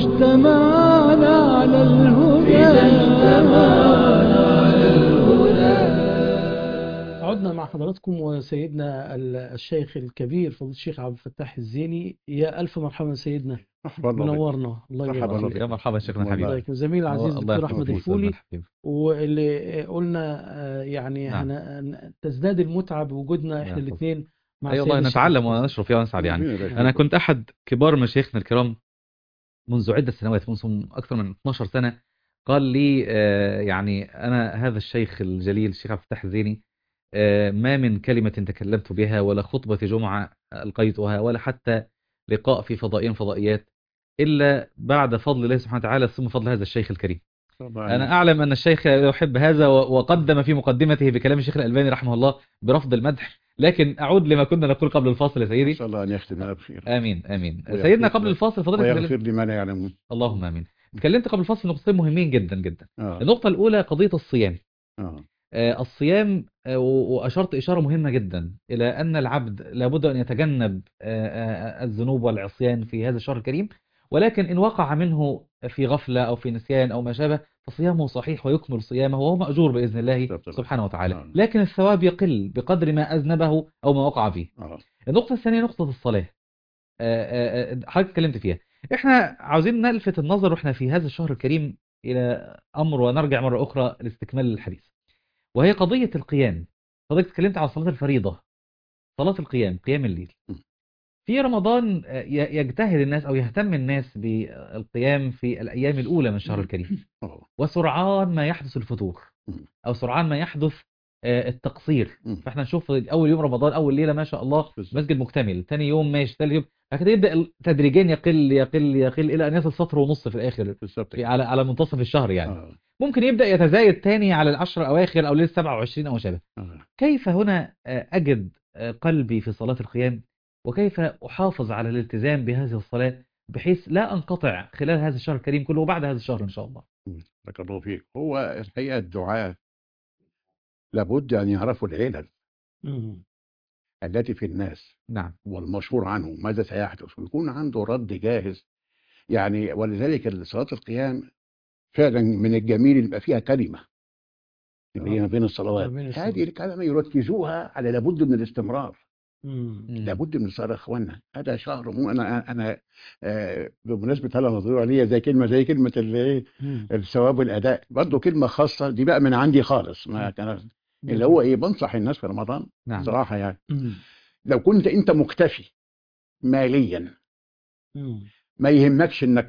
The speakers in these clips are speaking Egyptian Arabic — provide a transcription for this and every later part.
اجتمعنا على الهدى إذا اجتمعنا على الهدى عدنا مع حضراتكم وسيدنا ال- الشيخ الكبير فضيلة الشيخ عبد الفتاح الزيني يا ألف مرحبا سيدنا مرحبا الله بك. منورنا الله مرحبا يبارك الله فيك بك. يا مرحبا شيخنا والله. الحبيب الله يكرمك زميل العزيز الله الدكتور يحفظك أحمد فيك الفولي سلمان حبيب. واللي قلنا آه، يعني نعم. هن- تزداد المتعة بوجودنا احنا يحفظك. الاثنين مع اي سيد والله الشيخ نتعلم الكبير. ونشرف فيها ونسعد يعني ربنا يبارك انا فيك. كنت احد كبار مشايخنا الكرام منذ عدة سنوات منذ اكثر من 12 سنة قال لي آه، يعني انا هذا الشيخ الجليل الشيخ عبد الفتاح الزيني آه، ما من كلمة تكلمت بها ولا خطبة جمعة ألقيتها ولا حتى لقاء في فضائيين فضائيات إلا بعد فضل الله سبحانه وتعالى ثم فضل هذا الشيخ الكريم طبعا أنا أعلم أن الشيخ يحب هذا و- وقدم في مقدمته بكلام الشيخ الألباني رحمه الله برفض المدح لكن أعود لما كنا نقول قبل الفاصل يا سيدي نسال الله ان يختمها بخير آمين آمين ويغفر سيدنا قبل له. الفاصل فضلت ويغفر لما لا يعلمون اللهم آمين تكلمت قبل الفاصل نقطتين مهمين جدا جدا اه النقطة الأولى قضية الصيام اه آه، الصيام آه، و- وأشرت إشارة مهمة جدا إلى أن العبد لابد أن يتجنب آه، آه، الذنوب والعصيان في هذا الشهر الكريم ولكن إن وقع منه في غفلة أو في نسيان أو ما شابه فصيامه صحيح ويكمل صيامه وهو مأجور بإذن الله طبعا. سبحانه وتعالى نعم. لكن الثواب يقل بقدر ما أذنبه أو ما وقع فيه اه النقطة الثانية نقطة الصلاة آه، آه، آه، حضرتك اتكلمت فيها احنا عاوزين نلفت النظر واحنا في هذا الشهر الكريم إلى أمر ونرجع مرة أخرى لاستكمال الحديث وهي قضية القيام حضرتك اتكلمت على صلاة الفريضة صلاة القيام قيام الليل م. في رمضان آه، ي- يجتهد الناس أو يهتم الناس بالقيام في الأيام الأولى من الشهر الكريم اه وسرعان ما يحدث الفتور م. أو سرعان ما يحدث آه، التقصير م. فاحنا نشوف اول يوم رمضان اول ليله ما شاء الله بالظبط. مسجد مكتمل ثاني يوم ماشي ثالث يوم بعد كده يبدا تدريجيا يقل يقل يقل الى ان يصل سطر ونص في الاخر بالظبط في على على منتصف الشهر يعني اه ممكن يبدا يتزايد تاني على العشر اواخر او ليله 27 او ما شابه اه كيف هنا آه، اجد آه، قلبي في صلاه القيام وكيف احافظ على الالتزام بهذه الصلاه بحيث لا انقطع خلال هذا الشهر الكريم كله وبعد هذا الشهر ان شاء الله بارك الله فيك هو الحقيقه الدعاء لابد ان يعرفوا العلل مم. التي في الناس نعم والمشهور عنه ماذا سيحدث ويكون عنده رد جاهز يعني ولذلك صلاة القيام فعلا من الجميل اللي يبقى فيها كلمة اللي هي ما بين الصلوات ما بين الصلوات. هذه الكلمة يركزوها على لابد من الاستمرار مم. لابد من الصلاة يا اخوانا هذا شهر مو انا انا آه بمناسبة هلا نظروا عليا زي كلمة زي كلمة الايه مم. الثواب والاداء برضه كلمة خاصة دي بقى من عندي خالص ما كان اللي هو ايه بنصح الناس في رمضان نعم صراحة يعني مم. لو كنت انت مكتفي ماليا مم. ما يهمكش انك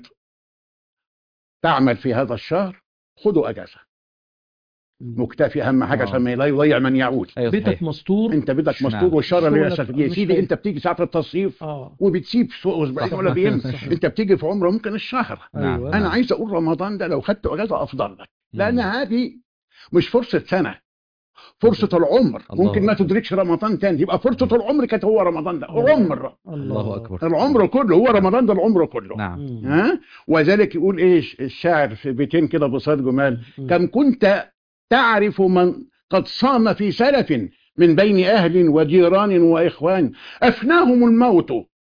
تعمل في هذا الشهر خذوا اجازه مم. مكتفي اهم حاجه آه. عشان ما لا يضيع من يعود ايوه بيتك صحيح مستور انت بدك نعم. مستور والشهر اللي شغلك للاسف يا مش سيدي خايف. انت بتيجي ساعه التصيف اه وبتسيب سوق اسبوعين صح. ولا بيهم صح. انت بتيجي في عمره ممكن الشهر نعم. أيوة. انا نعم. عايز اقول رمضان ده لو خدت اجازه افضل لك لان مم. هذه مش فرصه سنه فرصه العمر الله ممكن ما أكبر. تدركش رمضان تاني يبقى فرصه العمر كانت هو رمضان ده عمر الله اكبر العمر كله هو رمضان ده العمر كله نعم مم. ها وذلك يقول ايه الشاعر في بيتين كده بصاد جمال مم. كم كنت تعرف من قد صام في سلف من بين أهل وجيران وإخوان أفناهم الموت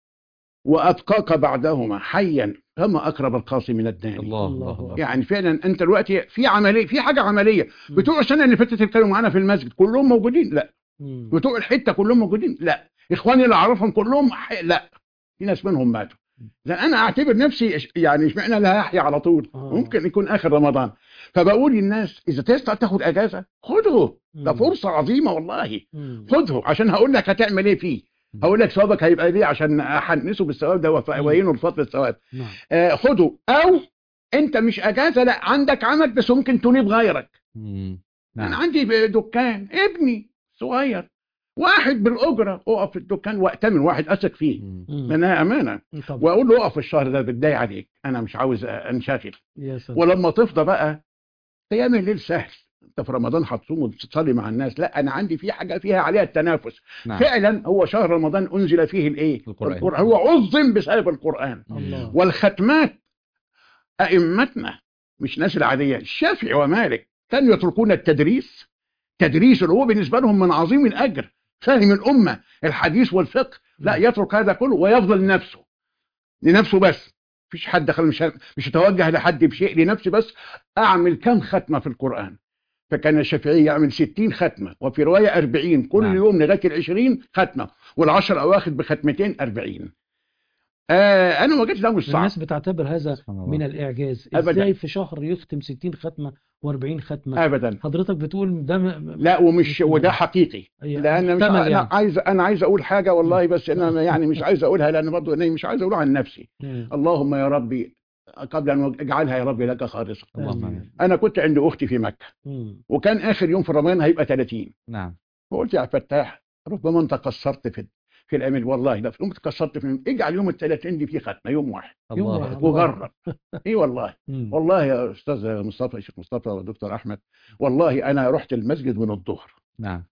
وأبقاك بعدهما حيا فما أقرب القاسي من الداني الله الله الله الله يعني فعلا أنت دلوقتي في عملية في حاجة عملية بتوع السنة اللي فاتت اللي كانوا معانا في المسجد كلهم موجودين لا مم. بتوع الحتة كلهم موجودين لا إخواني اللي أعرفهم كلهم ح- لا في ناس منهم ماتوا لأن أنا أعتبر نفسي إش- يعني اشمعنى لا أحيا على طول آه. ممكن يكون آخر رمضان فبقول للناس إذا تستطيع تاخد أجازة خده ده مم. فرصة عظيمة والله مم. خده عشان هقول لك هتعمل ايه فيه هقول لك ثوابك هيبقى ايه عشان احنسه بالثواب ده وابينه لفضل الثواب نعم آه خده او انت مش اجازه لا عندك عمل بس ممكن تنيب غيرك مم. انا نعم عندي دكان ابني صغير واحد بالاجره اقف في الدكان واتمن واحد اثق فيه مم. مم. لانها امانه طبعا واقول له اقف الشهر ده بتضايق عليك انا مش عاوز انشغل يا سلام ولما تفضى بقى قيام الليل سهل انت في رمضان هتصوم وتصلي مع الناس لا انا عندي في حاجه فيها عليها التنافس نعم فعلا هو شهر رمضان انزل فيه الايه القرآن. هو عظم بسبب القران الله والختمات ائمتنا مش ناس العاديه الشافعي ومالك كانوا يتركون التدريس تدريس اللي هو بالنسبه لهم من عظيم الاجر فهم الامه الحديث والفقه لا يترك هذا كله ويفضل نفسه لنفسه بس مفيش حد دخل مش ه- مش هتوجه لحد بشيء لنفسي بس اعمل كم ختمه في القران فكان الشافعي يعمل 60 ختمه وفي روايه 40 كل نعم. يوم لغايه ال 20 ختمه والعشر اواخر بختمتين 40 آه انا وجدت ده مش صعب الناس بتعتبر هذا سبحان الله. من الإعجاز أبداً. إزاي في شهر يختم 60 ختمة و40 ختمة ابدا حضرتك بتقول ده م- م- لا ومش مش وده حقيقي يعني لان مش محتمل انا يعني. عايز انا عايز اقول حاجه والله بس انا يعني مش عايز اقولها لان برضه انا مش عايز اقولها عن نفسي مم. اللهم يا ربي قبل ان اجعلها يا ربي لك خالصه اللهم آمين. آمين. انا كنت عند اختي في مكه مم. وكان اخر يوم في رمضان هيبقى 30 نعم فقلت يا فتاح ربما انت قصرت في في الامل والله لا يوم قصرت في اجعل يوم ال 30 دي فيه ختمه يوم واحد يوم الله واحد. أكبر. وجرب اي والله مم. والله يا استاذ مصطفى يا شيخ مصطفى ودكتور احمد والله انا رحت المسجد من الظهر نعم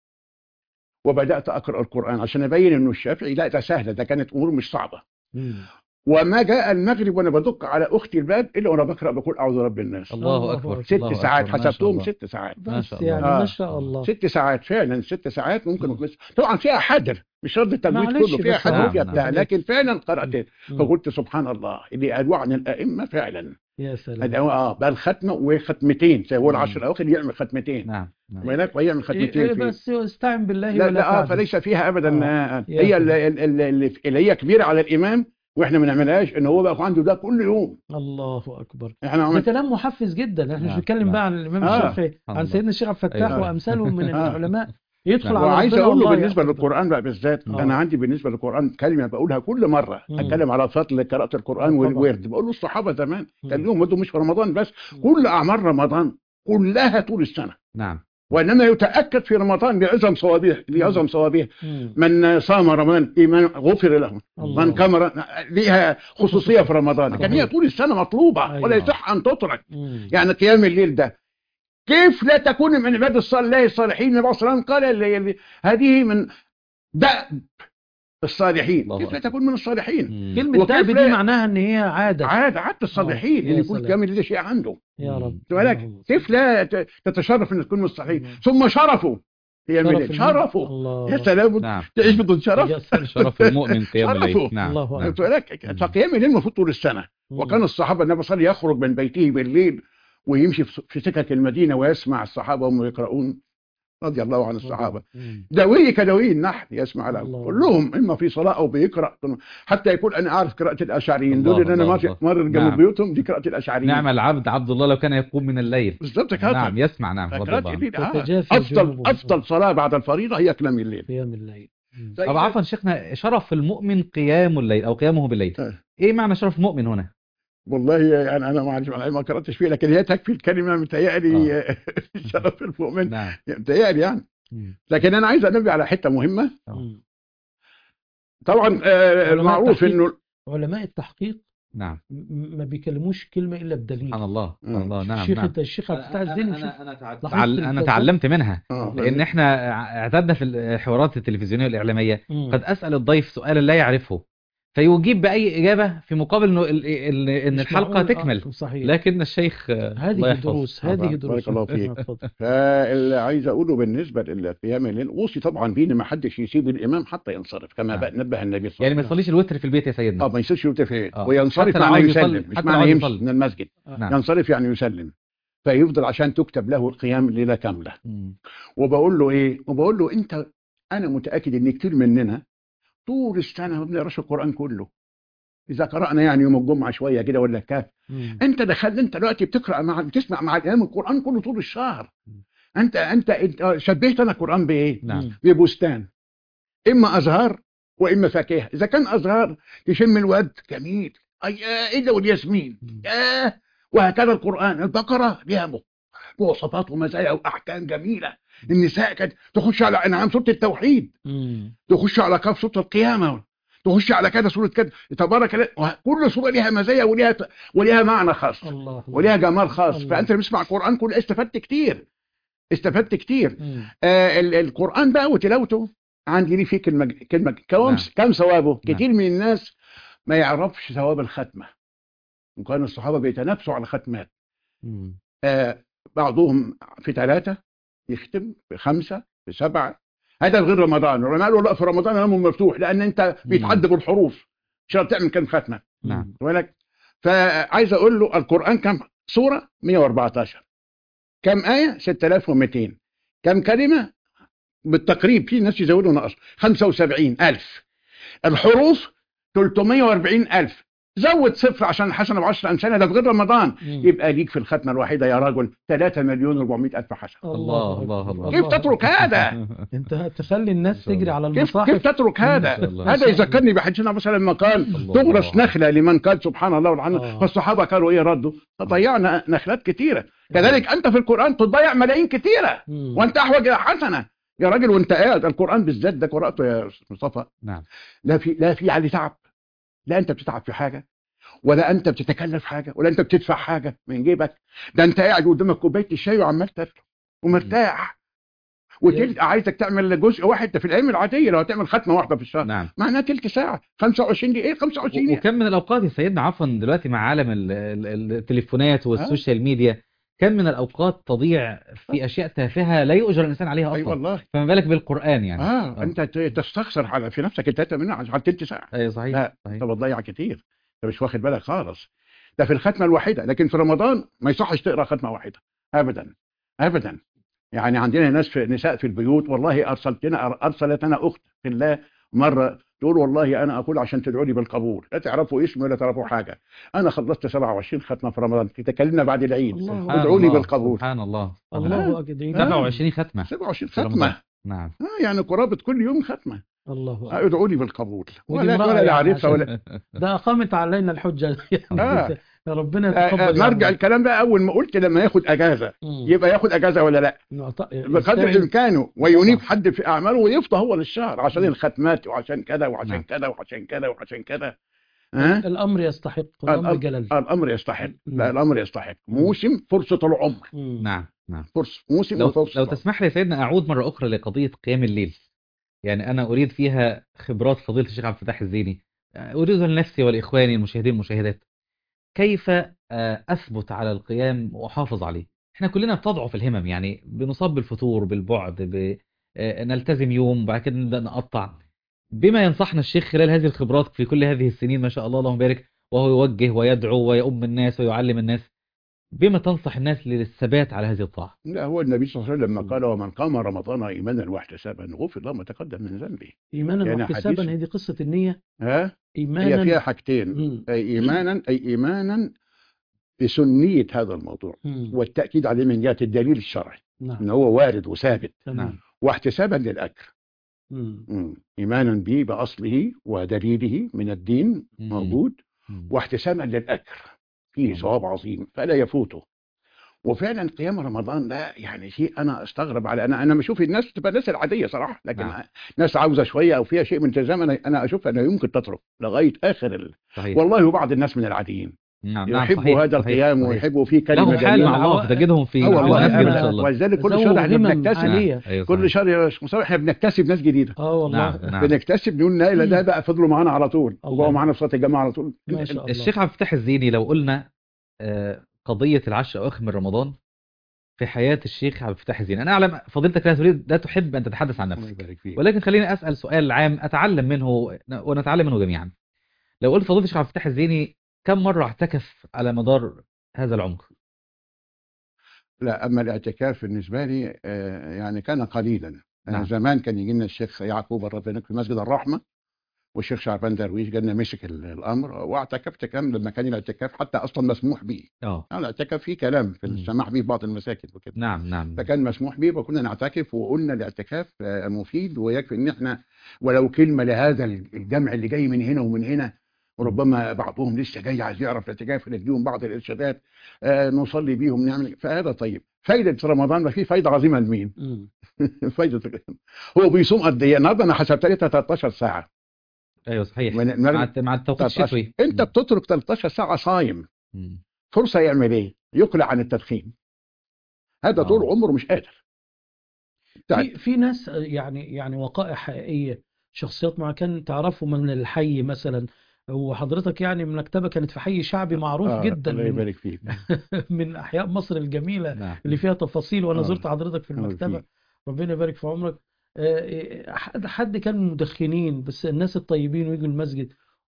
وبدات اقرا القران عشان ابين انه الشافعي لا ده سهله ده كانت امور مش صعبه مم. وما جاء المغرب وانا بدق على اختي الباب الا وانا بقرا بقول اعوذ برب الناس الله الله أكبر أكبر. ست الله ساعات أكبر. ما شاء حسبتهم الله. ست ساعات ما بس شاء الله. يعني آه. ما شاء الله ست ساعات فعلا ست ساعات ممكن مم. بس طبعا فيها حدر مش شرط التجويد معلش كله فيها بس حدر نعم، وفيها نعم. بتاع لكن فعلا قرات مم. فقلت سبحان الله اللي ادعو عن الائمه فعلا يا سلام أدعو اه بل ختمه وختمتين زي هو مم. العشر الاواخر يعمل ختمتين نعم نعم وهناك ويعمل إيه ختمتين إيه في بس استعن بالله لا ولا لا اه تعجز. فليس فيها ابدا آه. آه. يا هي سلام. اللي, اللي, اللي, اللي هي كبيره على الامام واحنا ما نعملهاش ان هو بقى عنده ده كل يوم الله اكبر احنا ده عمل كلام محفز جدا احنا مش نعم، بنتكلم نعم. بقى عن الامام آه. الشافعي سبحان عن الله. سيدنا الشيخ عبد الفتاح أيوة. وامثاله من آه. العلماء يدخل نعم. على وعايز ربنا اقول له والله بالنسبه يحفظه. للقران بقى بالذات آه. انا عندي بالنسبه للقران كلمه بقولها كل مره مم. اتكلم على فضل قراءه القران آه، طبعا. والورد بقول له الصحابه زمان كان مم. لهم ودوا مش في رمضان بس مم. كل اعمار رمضان كلها طول السنه نعم وانما يتاكد في رمضان بعظم صوابيه بعظم صوابيه مم. من صام رمضان ايمان غفر له الله. من كمر ليها خصوصيه في رمضان لكن هي صحيح. طول السنه مطلوبه أيوة. ولا يصح ان تترك مم. يعني قيام الليل ده كيف لا تكون من عباد الصالح الله الصالحين النبي صلى الله عليه وسلم قال اللي- اللي- هذه من دأب الصالحين الله كيف لا أكبر. تكون من الصالحين مم. كلمة وكيف دأب دي لا- معناها ان هي عادة عادة عادة الصالحين آه، يا اللي يكون سلام. قيام الليل ده شيء عنده يا رب خد بالك اللهم كيف لا ت- تتشرف ان تكون من الصالحين مم. ثم شرفوا قيام شرف الليل المؤمن. شرفوا الله يا سلام نعم تعيش بدون شرف يا سلام. شرف المؤمن قيام الليل شرفه. نعم الله نعم. خد بالك فقيام الليل المفروض طول السنه مم. وكان الصحابه النبي صلى الله عليه وسلم يخرج من بيته بالليل ويمشي في في سكك المدينه ويسمع الصحابه وهم يقرؤون رضي الله عن الصحابه مم. دوي كدوي النحل يسمع له الله. كلهم اما في صلاه او بيقرا حتى يكون انا اعرف قراءه الاشعريين الله، دول اللي انا الله، ماشي الله. مر جنب نعم. بيوتهم دي قراءه الاشعريين نعم العبد عبد الله لو كان يقوم من الليل بالظبط كده نعم يسمع نعم رضي قراءة الله عنه. الليل آه. تتجافى افضل جنوبهم. افضل صلاه بعد الفريضه هي قيام الليل قيام الليل مم. طيب. طب عفوا شيخنا شرف المؤمن قيام الليل او قيامه بالليل آه. ايه معنى شرف المؤمن هنا والله يعني انا ما اعرف أنا ما قراتش فيه لكن هي تكفي الكلمه متهيألي شرف المؤمن نعم متهيألي يعني مم. لكن انا عايز انبه على حته مهمه مم. طبعا آه، علماء المعروف التحقيق. انه علماء التحقيق نعم م- ما بيكلموش كلمة إلا بدليل سبحان الله سبحان الله نعم الشيخ نعم انت الشيخ عبد الفتاح الزيني شوف انا لاحظت تعل... انا التوفيق؟ تعلمت منها آه، لان احنا اعتدنا في الحوارات التلفزيونيه والاعلاميه مم. قد اسال الضيف سؤالا لا يعرفه فيجيب باي اجابه في مقابل انه ال- ال- ان مش الحلقه معقول. تكمل آه، صحيح لكن الشيخ آه، الله هذه يحفظه. دروس آه، هذه بارك دروس الله فيك. اتفضل. فاللي عايز اقوله بالنسبه للقيام الليل اوصي طبعا بيه إن ما حدش يسيب الامام حتى ينصرف كما نعم. بقى نبه النبي صلى يعني ما الله عليه يصليش الوتر في البيت يا وسلم سيدنا اه ما يصيرش يتفق آه. وينصرف حتى لو معناه عايز يسلم يصلي- مش حتى لو معناه عايز يمشي يصلي. من المسجد نعم ينصرف يعني يسلم فيفضل عشان تكتب له القيام الليله كامله مم. وبقول له ايه وبقول له انت انا متاكد ان كتير مننا طول السنه ما بنقراش القران كله اذا قرانا يعني يوم الجمعه شويه كده ولا كاف مم. انت دخلت انت دلوقتي بتقرا مع بتسمع مع الامام القران كله طول الشهر مم. انت انت, انت شبهت انا القران بايه نعم مم. ببستان اما ازهار واما فاكهه اذا كان ازهار تشم الورد جميل اي آه، الا والياسمين مم. آه وهكذا القران البقره ليها م- مواصفات ومزايا واحكام جميله النساء كانت تخش على انعام سوره التوحيد مم. تخش على كاف سوره القيامه تخش على كذا سوره كذا تبارك الله وه- كل سوره ليها مزايا وليها وليها معنى خاص الله وليها جمال خاص الله. فانت لما تسمع القران كله استفدت كتير استفدت كتير مم. آه ال- القرآن بقى وتلاوته عندي ليه فيه كلمة كلمة كم نعم. كم ثوابه نعم. كتير من الناس ما يعرفش ثواب الختمة وكان الصحابة بيتنافسوا على الختمات مم. آه بعضهم في ثلاثة يختم في خمسة في سبعة هذا غير رمضان العلماء قالوا لا في رمضان الأمر مفتوح لأن أنت بيتعدى بالحروف مش هتعرف تعمل كم ختمة نعم بالك فعايز اقول له القران كم سوره 114 كم ايه 6200 كم كلمه بالتقريب في ناس يزودوا نقص 75000 الحروف 340000 زود صفر عشان الحسنه ب 10 امثالها ده في غير رمضان مم. يبقى ليك في الختمه الواحده يا رجل 3 مليون 400 الف حسنه الله، الله، أكبر. الله. كيف تترك هذا انت تخلي الناس ما شاء تجري الله. على كيف المصاحف كيف تترك هذا ما شاء الله. هذا يذكرني بحديثنا مثلا لما قال الله تغرس الله. نخله لمن قال سبحان الله والعنه آه. فالصحابه قالوا ايه ردوا ضيعنا نخلات كثيره كذلك انت في القران تضيع ملايين كثيره مم. وانت احوج الى حسنه يا راجل وانت قاعد القران بالذات ده قراته يا مصطفى نعم لا في لا في عليه تعب لا انت بتتعب في حاجه ولا انت بتتكلف حاجه ولا انت بتدفع حاجه من جيبك ده انت قاعد قدامك كوبايه الشاي وعمال تشرب ومرتاح وتلت عايزك تعمل جزء واحد ده في الايام العاديه لو هتعمل ختمه واحده في الشهر نعم معناها تلت ساعه 25 دقيقه 25 و- دقيقه وكم من الاوقات يا سيدنا عفوا دلوقتي مع عالم ال- ال- التليفونات والسوشيال ميديا كم من الاوقات تضيع في اشياء تافهه لا يؤجر الانسان عليها اي اصلا والله فما بالك بالقران يعني اه انت ت- تستخسر على في نفسك التلاته منها عشان تلت ساعه ايوه صحيح لا صحيح انت بتضيع كتير انت مش واخد بالك خالص ده في الختمه الواحده لكن في رمضان ما يصحش تقرا ختمه واحده ابدا ابدا يعني عندنا ناس في نساء في البيوت والله ارسلتنا ارسلت انا اخت في الله مره تقول والله انا اقول عشان تدعوا لي بالقبول لا تعرفوا اسمي ولا تعرفوا حاجه انا خلصت 27 ختمه في رمضان تكلمنا بعد العيد الله سبحان ادعوا لي الله، بالقبول سبحان الله الله اكبر آه. 27 ختمه 27 في رمضان. ختمه نعم آه يعني قرابه كل يوم ختمه الله آه أكبر. ادعوا لي بالقبول ودي ولا امرأة ولا لا يعني عارفها عشان- ولا ده اقامت علينا الحجه يعني آه. يا ربنا آه، آه، يتقبل نرجع الكلام ده اول ما قلت لما ياخد اجازه يبقى ياخد اجازه ولا لا بقدر امكانه وينيب حد في اعماله ويفضى هو للشهر عشان الختمات وعشان كذا وعشان نعم. كذا وعشان كذا وعشان كذا ها الامر يستحق الامر الأمر- جلل الامر يستحق مم. لا الامر يستحق موسم فرصه العمر مم. نعم نعم فرصه موسم لو وفرصه لو العمر. تسمح لي يا سيدنا اعود مره اخرى لقضيه قيام الليل يعني انا اريد فيها خبرات فضيله الشيخ عبد الفتاح الزيني اريدها لنفسي ولاخواني المشاهدين والمشاهدات كيف آه، اثبت على القيام واحافظ عليه احنا كلنا بتضعف الهمم يعني بنصاب بالفتور بالبعد ب... آه، نلتزم يوم وبعد كده نبدا نقطع بما ينصحنا الشيخ خلال هذه الخبرات في كل هذه السنين ما شاء الله اللهم بارك وهو يوجه ويدعو ويؤم الناس ويعلم الناس بما تنصح الناس للثبات على هذه الطاعه لا هو النبي صلى الله عليه وسلم لما قال ومن قام رمضان ايمانا واحتسابا غفر له ما تقدم من ذنبه ايمانا يعني واحتسابا حديث- هي دي قصه النيه ها هي ايمانا فيها حاجتين مم. اي ايمانا اي ايمانا بسنيه هذا الموضوع مم. والتاكيد عليه من جهه الدليل الشرعي ان نعم هو وارد وثابت تمام واحتسابا للاجر مم. مم. ايمانا به باصله ودليله من الدين مم. موجود مم. واحتسابا للاجر فيه الله. ثواب عظيم فلا يفوته وفعلا قيام رمضان ده يعني شيء انا استغرب على انا انا بشوف الناس تبقى الناس العاديه صراحه لكن نعم. ناس عاوزه شويه او فيها شيء من التزام انا انا اشوف انه يمكن تترك لغايه اخر ال... صحيح والله بعض الناس من العاديين نعم نعم يحبوا صحيح هذا صحيح القيام صحيح. ويحبوا فيه كلمه لهم حال جميلة. مع الله تجدهم في اه والله ناس كده ان أنا- شاء الله ولذلك كل ذو شهر احنا همم بنكتسب عالية. ايوه كل صحيح. شهر يا شيخ مصطفى احنا بنكتسب ناس جديده اه والله نعم نعم بنكتسب نقول لا لا ده بقى فضلوا معانا على طول الله. وبقوا معانا في صلاه الجماعه على طول ما شاء الله الشيخ عبد الفتاح الزيني لو قلنا آه، قضية العشر أواخر من رمضان في حياة الشيخ عبد الفتاح الزيني أنا أعلم فضيلتك لا تريد لا تحب أن تتحدث عن الله نفسك يبارك فيك ولكن خليني أسأل سؤال عام أتعلم منه ونتعلم منه جميعا لو قلت فضيلة الشيخ عبد الفتاح الزيني كم مرة اعتكف على مدار هذا العمر لا اما الاعتكاف بالنسبه لي آه، يعني كان قليلا نعم. نعم. زمان كان يجي لنا الشيخ يعقوب الرباني في مسجد الرحمه والشيخ شعبان درويش جالنا مسك ال- الامر واعتكفت كم لما كان الاعتكاف حتى اصلا مسموح به اه يعني الاعتكاف فيه كلام في مم. السماح به في بعض المساجد وكده نعم نعم فكان مسموح به وكنا نعتكف وقلنا الاعتكاف آه، مفيد ويكفي ان احنا ولو كلمه لهذا الجمع اللي جاي من هنا ومن هنا وربما بعضهم لسه جاي عايز يعرف الاعتكاف نديهم بعض الارشادات آه نصلي بيهم نعمل فهذا طيب فايده رمضان ما في فايده عظيمه لمين؟ مم. فايده هو بيصوم قد ايه؟ النهارده انا حسبت لي 13 ساعه أيوه صحيح من- من- مع الت- مع التوقيت 13. الشتوي انت بتترك 13 ساعه صايم مم. فرصه يعمل ايه؟ يقلع عن التدخين هذا آه. طول عمره مش قادر في في ناس يعني يعني وقائع حقيقيه شخصيات ما كان تعرفه من الحي مثلا وحضرتك يعني المكتبه كانت في حي شعبي معروف آه، جدا الله من يبارك فيك من احياء مصر الجميله نعم اللي فيها تفاصيل وانا آه. زرت حضرتك في الله المكتبه يبارك ربنا يبارك في عمرك آه، حد حد كان مدخنين بس الناس الطيبين ويجوا المسجد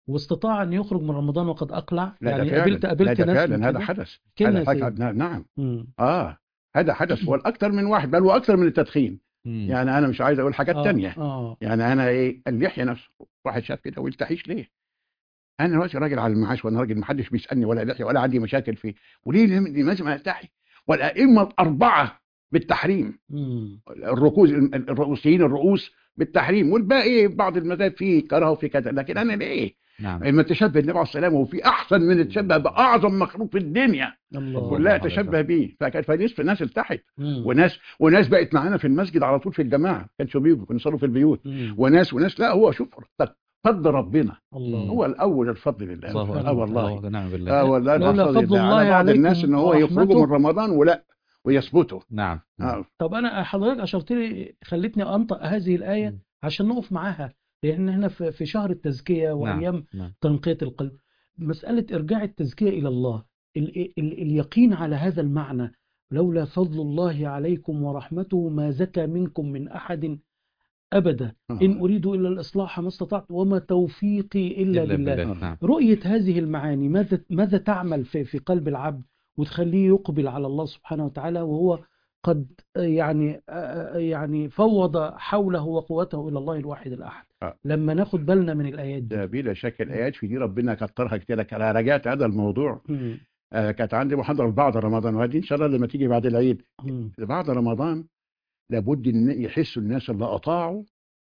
واستطاع ان يخرج من رمضان وقد اقلع لا يعني ده فعلا قابلت قابلت لا ده ناس من فعلا هذا كده؟ حدث كده هذا يا حاجة سيدي. نعم مم. اه هذا حدث والاكثر من واحد بل واكثر من التدخين مم. يعني انا مش عايز اقول حاجات آه، تانية اه يعني انا ايه اللحيه نفسه واحد شاف كده ويلتحيش ليه انا دلوقتي راجل على المعاش وانا راجل محدش بيسالني ولا لحيه ولا عندي مشاكل فيه وليه لم- لازم التحي والائمه الاربعه بالتحريم مم. الركوز الرؤوسيين الرؤوس بالتحريم والباقي بعض المذاهب فيه كره وفي كذا لكن انا ليه؟ نعم اما تشبه النبي عليه السلام وفي احسن من التشبه باعظم مخلوق في الدنيا الله كلها عليه تشبه بيه فكان فنصف الناس التحت مم. وناس وناس بقت معانا في المسجد على طول في الجماعه كانوا بيجوا كانوا يصلوا في البيوت مم. وناس وناس لا هو شوف فضل ربنا الله هو الاول الفضل لله الله اه أكبر. والله الله نعم اه بالله والله لولا الفضل فضل لله الله على بعض عليكم الناس ان هو يخرجوا ورحمته. من رمضان ولا ويثبتوا نعم نعم. اه طب انا حضرتك اشرت لي خلتني انطق هذه الايه مم. عشان نقف معاها لان احنا في في شهر التزكيه وايام نعم تنقيه القلب مساله ارجاع التزكيه الى الله ال ال اليقين على هذا المعنى لولا فضل الله عليكم ورحمته ما زكى منكم من احد ابدا آه. ان اريد الا الاصلاح ما استطعت وما توفيقي الا إلا بالله بالله نعم رؤية هذه المعاني ماذا ماذا تعمل في في قلب العبد وتخليه يقبل على الله سبحانه وتعالى وهو قد يعني يعني فوض حوله وقوته الى الله الواحد الاحد آه. لما ناخد بالنا من الايات دي ده بلا شك الايات في دي ربنا كترها كتير انا راجعت هذا الموضوع مم. آه كانت عندي محاضره بعد رمضان وهذه ان شاء الله لما تيجي بعد العيد مم. بعد رمضان لابد ان يحسوا الناس اللي اطاعوا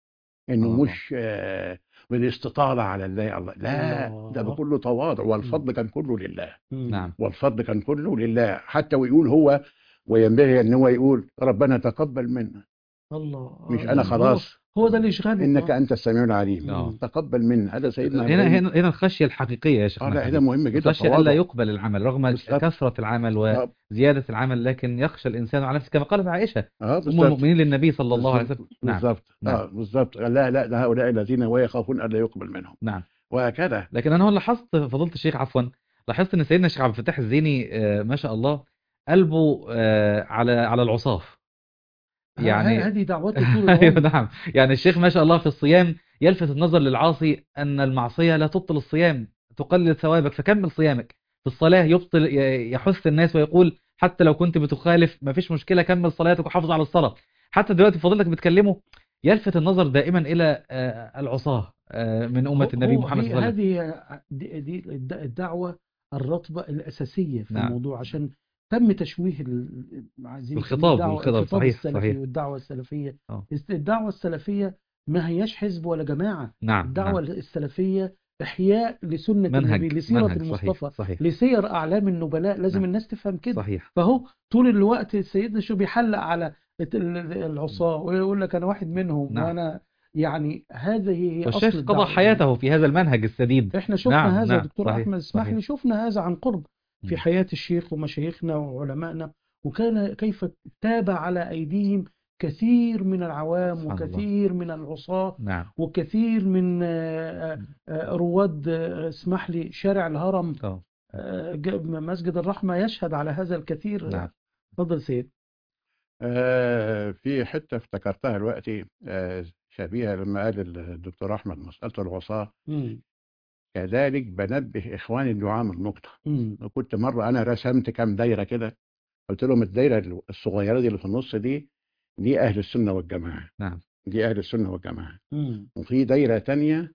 انه الله. مش آه بالاستطاله على الله الله لا الله. ده بكل تواضع والفضل كان كله لله مم. نعم والفضل كان كله لله حتى ويقول هو وينبغي ان هو يقول ربنا تقبل منا الله مش آه. انا خلاص هو, هو ده الاشغال انك انت السميع العليم آه. تقبل منا هذا سيدنا هنا إبراهيم. هنا هنا الخشيه الحقيقيه يا شيخ اه لا محمد. هذا مهم جدا الخشيه التواضع. الا يقبل العمل رغم بالظبط. كثره العمل آه. وزياده العمل لكن يخشى الانسان على نفسه كما قالت عائشه اه ام بالظبط المؤمنين للنبي صلى الله عليه وسلم نعم بالظبط نعم. اه بالظبط لا لا ده هؤلاء الذين ويخافون الا يقبل منهم نعم وهكذا لكن انا هو لاحظت فضيله الشيخ عفوا لاحظت ان سيدنا الشيخ عبد الفتاح الزيني آه، ما شاء الله قلبه آه، على على العصاف يعني يعني هذه دعوته طول ايوه العمر نعم يعني الشيخ ما شاء الله في الصيام يلفت النظر للعاصي ان المعصيه لا تبطل الصيام تقلل ثوابك فكمل صيامك في الصلاه يبطل ي- يحث الناس ويقول حتى لو كنت بتخالف ما فيش مشكله كمل صلاتك وحافظ على الصلاه حتى دلوقتي فضيلتك بتكلمه يلفت النظر دائما الى آه، العصاه آه، من امه هو- النبي هو محمد هي- صلى الله عليه وسلم هذه دي, دي الد- الدعوة الرطبة الأساسية في نعم. الموضوع عشان تم تشويه ال- عايزين نسميه الخطاب- الدعوة- الخطاب، الخطاب صحيح، السلفي صحيح. والدعوة السلفية آه. است- الدعوة السلفية ما هياش حزب ولا جماعة نعم الدعوة نعم. السلفية إحياء لسنة النبي منهج لسيرة منهج المصطفى صحيح صحيح لسير أعلام النبلاء لازم نعم. الناس تفهم كده صحيح فهو طول الوقت سيدنا شو بيحلق على الت- ال- العصاة ويقول لك أنا واحد منهم نعم. وأنا يعني هذه هي أصل والشيخ قضى الدعوة حياته في هذا المنهج السديد احنا شفنا نعم، هذا يا نعم، دكتور صحيح، احمد اسمح صحيح. لي شفنا هذا عن قرب في مم. حياة الشيخ ومشايخنا وعلمائنا وكان كيف تاب على ايديهم كثير من العوام سبحان الله. وكثير من العصاة نعم وكثير من آه، آه، رواد آه، اسمح لي شارع الهرم اه آه، ج- مسجد الرحمة يشهد على هذا الكثير نعم تفضل سيد آه في حته افتكرتها دلوقتي آه شبيهه لما قال الدكتور احمد مساله العصاه مم. كذلك بنبه اخواني انه عامل نقطه مم. كنت مره انا رسمت كام دايره كده قلت لهم الدايره الصغيره دي اللي في النص دي دي اهل السنه والجماعه نعم دي اهل السنه والجماعه مم. وفي دايره تانية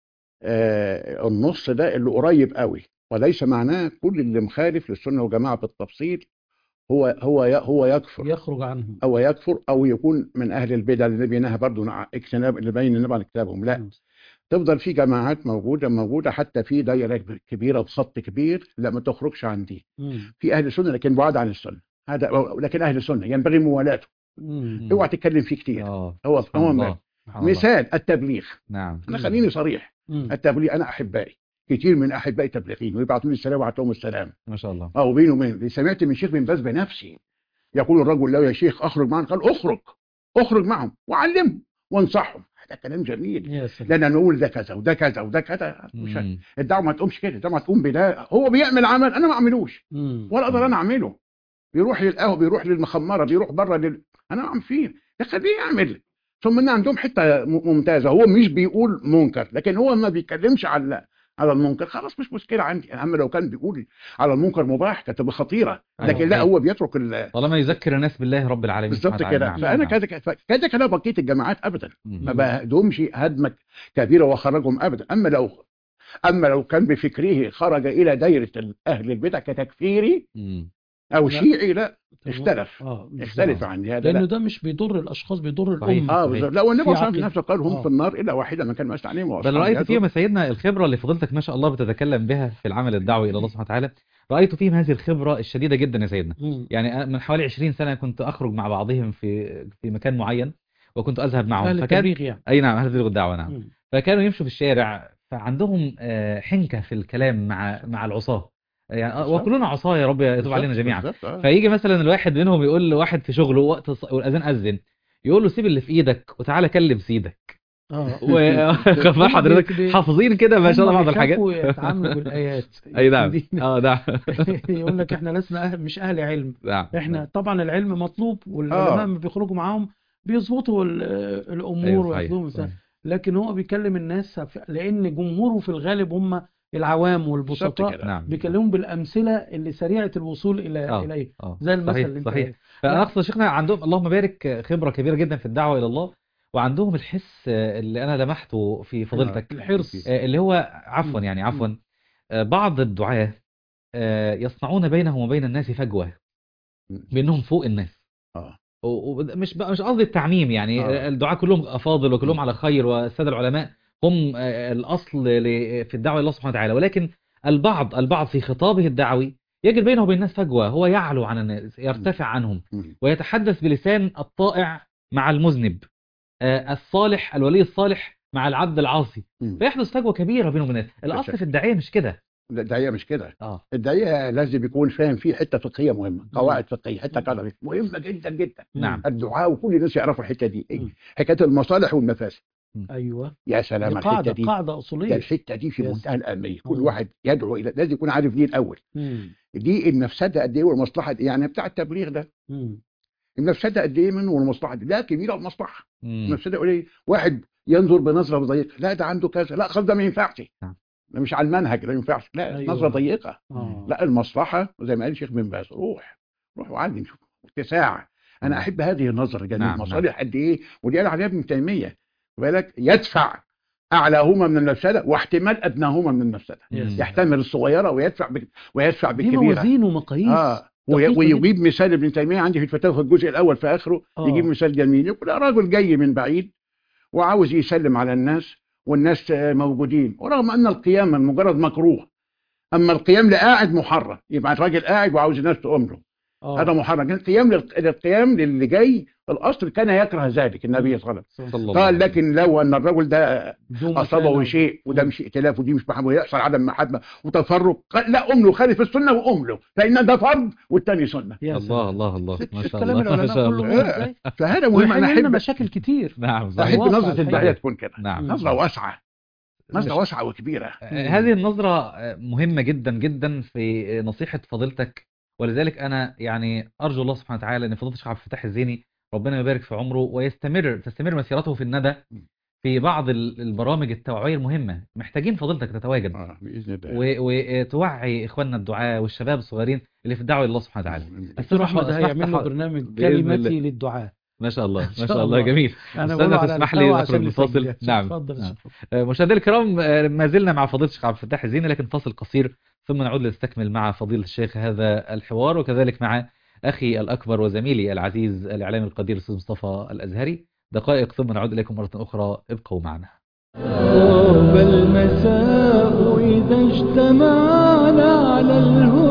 آه النص ده اللي قريب قوي وليس معناه كل اللي مخالف للسنه والجماعه بالتفصيل هو هو ي- هو يكفر يخرج عنهم او يكفر او يكون من اهل البدع اللي بينها برضه نع- اجتناب اللي بين النبي عن كتابهم لا مم. تفضل في جماعات موجوده موجوده حتى في دايره كبيره بخط كبير لا ما تخرجش عن دي مم. في اهل السنه لكن بعاد عن السنه هذا لكن اهل السنه ينبغي موالاته مم. اوعى تتكلم فيه كتير اه هو سبحان هو الله ما- سبحان الله. مثال التبليغ نعم انا مم. خليني صريح مم. التبليغ انا احبائي كتير من احبائي تبليغين ويبعتوا لي السلام وابعت لهم السلام ما شاء الله اه وبيني وبين سمعت من شيخ بن باز بنفسي يقول الرجل له يا شيخ اخرج معهم قال اخرج اخرج معهم وعلمهم وانصحهم هذا كلام جميل يا سلام لان نقول ده كذا وده كذا وده كذا مش مم. الدعوه ما تقومش كده الدعوه تقوم بده هو بيعمل عمل انا ما اعملوش مم. ولا اقدر انا اعمله بيروح للقهوه بيروح للمخمره بيروح بره لل... انا اعمل فيه ده خليه يعمل ثم ان عندهم حته م- ممتازه هو مش بيقول منكر لكن هو ما بيتكلمش على على المنكر خلاص مش مشكله عندي اما لو كان بيقول على المنكر مباح كانت تبقى خطيره أيوة. لكن لا هو بيترك ال- طالما يذكر الناس بالله رب العالمين بالظبط سبحانه كده وتعالى. فانا نعم. كذا كذا كذا كده بقيه الجماعات ابدا مم. ما بهدهمش هدمه كبيره وخرجهم ابدا اما لو اما لو كان بفكره خرج الى دايره اهل البدع كتكفيري مم. او لا. شيعي لا اختلف اه بالظبط. اختلف عن هذا لانه لا ده مش بيضر الاشخاص بيضر صحيح. الامه اه صحيح. بالظبط لا والنبي في صلى الله عليه عقل. وسلم قال هم آه. في النار الا واحده من كان ما عليهم بل رأيت فيهم يا سيدنا الخبرة اللي فضلتك ما شاء الله بتتكلم بها في العمل الدعوي إلى الله سبحانه وتعالى رأيت فيهم هذه الخبرة الشديدة جدا يا سيدنا مم. يعني أنا من حوالي 20 سنة كنت أخرج مع بعضهم في في مكان معين وكنت أذهب معهم اهل فكان التبليغ يعني أي نعم أهل تبليغ الدعوة نعم مم. فكانوا يمشوا في الشارع فعندهم آه، حنكة في الكلام مع مع العصاة يعني آه، بالظبط. وكلنا عصاة يا رب يتوب علينا جميعا بالظبط، آه. فيجي مثلا الواحد منهم يقول لواحد في شغله وقت الص- والأذان أذن يقول له سيب اللي في إيدك وتعالى كلم سيدك اه و حضرتك بي- حافظين كده ما شاء الله هم بعض الحاجات بيخافوا يتعاملوا بالايات اي نعم دي- اه نعم يقول لك احنا لسنا أهل مش اهل علم نعم احنا طبعا العلم مطلوب والعلماء لما بيخرجوا معاهم بيظبطوا ال- الامور أيوة صحيح، وياخدوهم صحيح. لكن هو بيكلم الناس ف- لان جمهوره في الغالب هم العوام بالظبط والبسطاء كده. نعم بيكلمهم بالامثله اللي سريعه الوصول الى آه. اليه اه زي المثل صحيح اللي انت صحيح فانا اقصد يا شيخنا عندهم اللهم بارك خبره كبيره جدا في الدعوه الى الله وعندهم الحس آه، اللي انا لمحته في فضيلتك الحرص آه، اللي هو عفوا مم. يعني عفوا آه، بعض الدعاة آه، يصنعون بينهم وبين الناس فجوة بأنهم فوق الناس اه ومش بقى مش قصدي التعميم يعني آه. الدعاة كلهم أفاضل وكلهم على خير والسادة العلماء هم آه، الأصل ل- في الدعوة إلى الله سبحانه وتعالى ولكن البعض البعض في خطابه الدعوي يجد بينه وبين الناس فجوة هو يعلو عن الناس يرتفع عنهم مم. ويتحدث بلسان الطائع مع المذنب آه، الصالح الولي الصالح مع العبد العاصي مم. فيحدث فجوة كبيرة بينهم وبين الناس الأصل في الداعية مش كده لا، الداعيه مش كده اه الداعيه لازم يكون فاهم فيه حته فقهيه مهمه قواعد فقهيه حته قدريه مهمه جدا جدا نعم الدعاء وكل الناس يعرفوا الحته دي مم. إيه؟ حكايه المصالح والمفاسد ايوه يا دي سلام على قاعده الحته دي قاعده ده اصوليه الحته دي في يس. منتهى الاهميه كل مم. واحد يدعو الى لازم يكون عارف دي الاول مم. دي المفسده قد ايه والمصلحه قد ايه يعني بتاع التبليغ ده مم. المفسده قد ايه منه والمصلحه دي لا كبيره المصلحه مم. المفسده قليله واحد ينظر بنظره ضيقه لا ده عنده كذا لا خلاص ده ما ينفعش نعم. ده مش على المنهج ده ما ينفعش لا أيوة. نظره ضيقه اه لا المصلحه زي ما قال الشيخ بن باز روح روح وعلم شوف اتساع انا نعم. احب هذه النظره جدا نعم، المصالح قد ايه ودي قال عليها ابن تيميه خد بالك يدفع اعلاهما من المفسده واحتمال ادناهما من المفسده مم. يحتمل الصغيره ويدفع بك ويدفع دي بالكبيره موازين ومقاييس اه وي- دقيقة ويجيب مثال ابن تيميه عندي في الفتاوى في الجزء الاول في اخره آه. يجيب مثال جميل يقول راجل جاي من بعيد وعاوز يسلم على الناس والناس آه، موجودين ورغم ان القيام من مجرد مكروه اما القيام لقاعد محرم يبقى الراجل قاعد وعاوز الناس تقوم له آه. هذا محرم كان القيام لل- للقيام للي جاي الاصل كان يكره ذلك النبي صلى الله عليه صلى الله وسلم قال عليه لكن لو ان الرجل ده بدون اصابه مكانة. شيء وده مش ائتلاف ودي مش محبه ويحصل عدم محبه وتفرق قال لا ام له خالف السنه وام له فان ده فرض والثاني سنه يا الله سلام. الله الله شوف- ما شوف شاء كلام الله ما العلماء شاء كله الله ازاي فهذا مهم انا ويحل لنا احب مشاكل كتير نعم صحيح. احب واقع نظره الحقيقة. الداعيه تكون كده نعم نظره واسعه نظره مش- واسعه وكبيره آه، هذه النظرة آه، مهمة جدا جدا في آه، نصيحة فضيلتك ولذلك أنا يعني أرجو الله سبحانه وتعالى أن فضيلة الشيخ عبد الفتاح الزيني ربنا يبارك في عمره ويستمر تستمر مسيرته في الندى في بعض ال- البرامج التوعوية المهمة محتاجين فضيلتك تتواجد اه باذن الله و- وتوعي إخواننا الدعاء والشباب الصغيرين اللي في الدعوة إلى الله سبحانه وتعالى دكتور احمد اسمح- هيعمل له اسمح- برنامج بإذن الله. كلمتي للدعاء ما شاء الله ما شاء شاء الله الله. جميل انا أستاذ بقوله على تسمح لي الهوا ندخل عشان الفاصل نسجل. نعم اتفضل يا نعم. شيخ. آه، مشاهدينا الكرام آه، ما زلنا مع فضيلة الشيخ عبد الفتاح الزيني لكن فاصل قصير ثم نعود لنستكمل مع فضيلة الشيخ هذا الحوار وكذلك مع أخي الأكبر وزميلي العزيز الإعلامي القدير الأستاذ مصطفى الأزهري دقائق ثم نعود إليكم مرة أخرى ابقوا معنا طاب المساء إذا اجتمعنا على الهدى